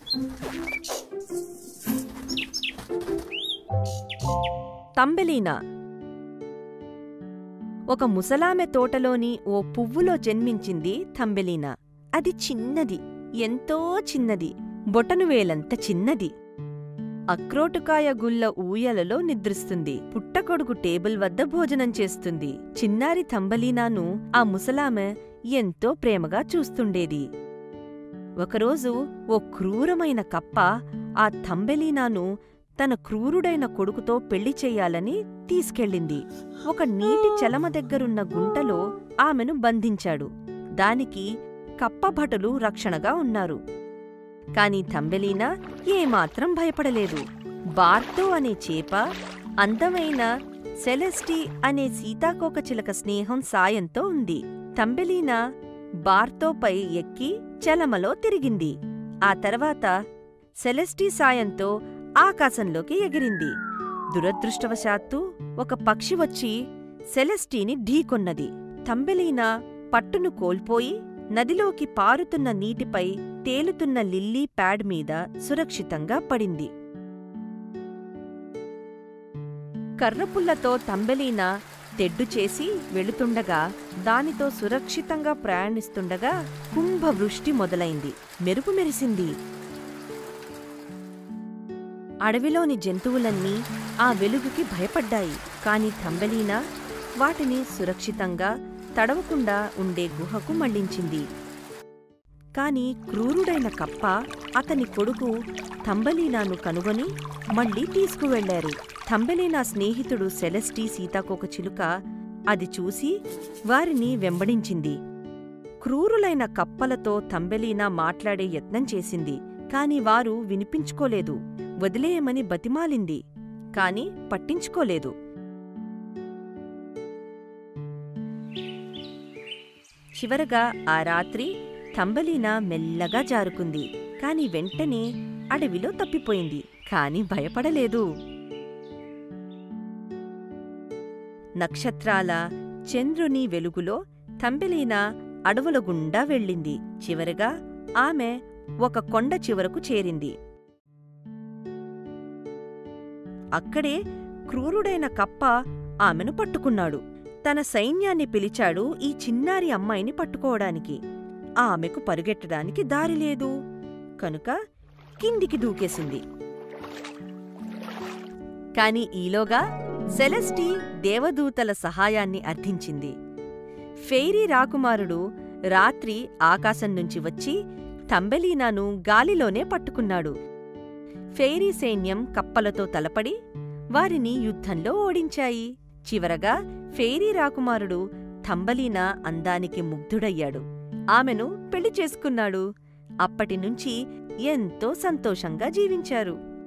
తంబెలీనా ఒక ముసలామె తోటలోని ఓ పువ్వులో జన్మించింది తంబెలీనా అది చిన్నది ఎంతో చిన్నది బొటనువేలంత చిన్నది అక్రోటుకాయ గుల్ల ఊయలలో నిద్రిస్తుంది పుట్టకొడుకు టేబుల్ వద్ద భోజనం చేస్తుంది చిన్నారి తంబలీనాను ఆ ముసలామె ఎంతో ప్రేమగా చూస్తుండేది ఒకరోజు ఓ క్రూరమైన కప్ప ఆ తంబెలీనాను తన క్రూరుడైన కొడుకుతో పెళ్లి చెయ్యాలని తీసుకెళ్ళింది ఒక నీటి చలమ దగ్గరున్న గుంటలో ఆమెను బంధించాడు దానికి కప్పభటులు రక్షణగా ఉన్నారు కాని తంబెలీనా ఏమాత్రం భయపడలేదు బార్తో అనే చేప అందమైన సెలెస్టీ అనే సీతాకోకచిలక స్నేహం సాయంతో ఉంది తంబెలీనా బార్తోపై ఎక్కి చలమలో తిరిగింది ఆ తర్వాత సెలెస్టీ సాయంతో ఆకాశంలోకి ఎగిరింది దురదృష్టవశాత్తు ఒక పక్షి వచ్చి సెలెస్టీని ఢీకొన్నది తంబెలీనా పట్టును కోల్పోయి నదిలోకి పారుతున్న నీటిపై తేలుతున్న లిల్లీ ప్యాడ్ మీద సురక్షితంగా పడింది కర్రపుల్లతో తంబెలీనా తెడ్డు చేసి వెళుతుండగా దానితో సురక్షితంగా ప్రయాణిస్తుండగా కుంభవృష్టి మొదలైంది మెరుపు మెరిసింది అడవిలోని జంతువులన్నీ ఆ వెలుగుకి భయపడ్డాయి కాని తంబెలీనా వాటిని సురక్షితంగా తడవకుండా ఉండే గుహకు మళ్లించింది కాని క్రూరుడైన కప్ప అతని కొడుకు తంబలీనాను కనుగొని మళ్ళీ తీసుకువెళ్లారు తంబెలీనా స్నేహితుడు సెలెస్టీ సీతాకోక చిలుక అది చూసి వారిని వెంబడించింది క్రూరులైన కప్పలతో తంబెలీనా మాట్లాడే యత్నం చేసింది కాని వారు వినిపించుకోలేదు వదిలేయమని బతిమాలింది కాని పట్టించుకోలేదు చివరగా ఆ రాత్రి తంబలీనా మెల్లగా జారుకుంది కాని వెంటనే అడవిలో తప్పిపోయింది కాని భయపడలేదు నక్షత్రాల చంద్రుని వెలుగులో తంబెలీనా అడవుల గుండా వెళ్ళింది చివరగా ఆమె ఒక కొండ చివరకు చేరింది అక్కడే క్రూరుడైన కప్ప ఆమెను పట్టుకున్నాడు తన సైన్యాన్ని పిలిచాడు ఈ చిన్నారి అమ్మాయిని పట్టుకోవడానికి ఆమెకు పరుగెట్టడానికి దారి లేదు కనుక కిందికి దూకేసింది కాని ఈలోగా సెలెస్టీ దేవదూతల సహాయాన్ని అర్థించింది ఫెయిరీ రాకుమారుడు రాత్రి ఆకాశం నుంచి వచ్చి తంబెలీనాను గాలిలోనే పట్టుకున్నాడు ఫెయిరీ సైన్యం కప్పలతో తలపడి వారిని యుద్ధంలో ఓడించాయి చివరగా ఫెయిరీ రాకుమారుడు తంబలీనా అందానికి ముగ్ధుడయ్యాడు ఆమెను పెళ్లి చేసుకున్నాడు అప్పటినుంచి ఎంతో సంతోషంగా జీవించారు